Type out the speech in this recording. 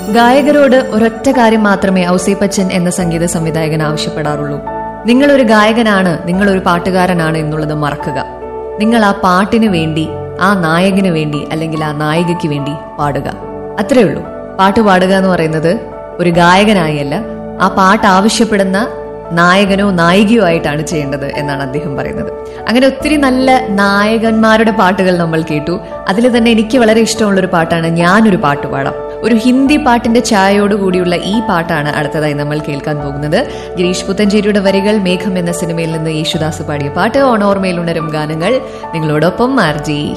ഗായകരോട് ഒരൊറ്റ കാര്യം മാത്രമേ ഔസേപ്പച്ചൻ എന്ന സംഗീത സംവിധായകൻ ആവശ്യപ്പെടാറുള്ളൂ നിങ്ങളൊരു ഗായകനാണ് നിങ്ങളൊരു പാട്ടുകാരനാണ് എന്നുള്ളത് മറക്കുക നിങ്ങൾ ആ പാട്ടിന് വേണ്ടി ആ നായകന് വേണ്ടി അല്ലെങ്കിൽ ആ നായികയ്ക്ക് വേണ്ടി പാടുക അത്രേ ഉള്ളൂ പാട്ട് പാടുക എന്ന് പറയുന്നത് ഒരു ഗായകനായല്ല ആ പാട്ട് ആവശ്യപ്പെടുന്ന നായകനോ നായികയോ ആയിട്ടാണ് ചെയ്യേണ്ടത് എന്നാണ് അദ്ദേഹം പറയുന്നത് അങ്ങനെ ഒത്തിരി നല്ല നായകന്മാരുടെ പാട്ടുകൾ നമ്മൾ കേട്ടു അതിൽ തന്നെ എനിക്ക് വളരെ ഇഷ്ടമുള്ള ഒരു പാട്ടാണ് ഞാനൊരു പാട്ട് പാടാം ഒരു ഹിന്ദി പാട്ടിന്റെ ഛായയോട് കൂടിയുള്ള ഈ പാട്ടാണ് അടുത്തതായി നമ്മൾ കേൾക്കാൻ പോകുന്നത് ഗിരീഷ് പുത്തഞ്ചേരിയുടെ വരികൾ മേഘം എന്ന സിനിമയിൽ നിന്ന് യേശുദാസ് പാടിയ പാട്ട് ഓണോർമയിൽ ഉണരും ഗാനങ്ങൾ നിങ്ങളോടൊപ്പം ആർ ജി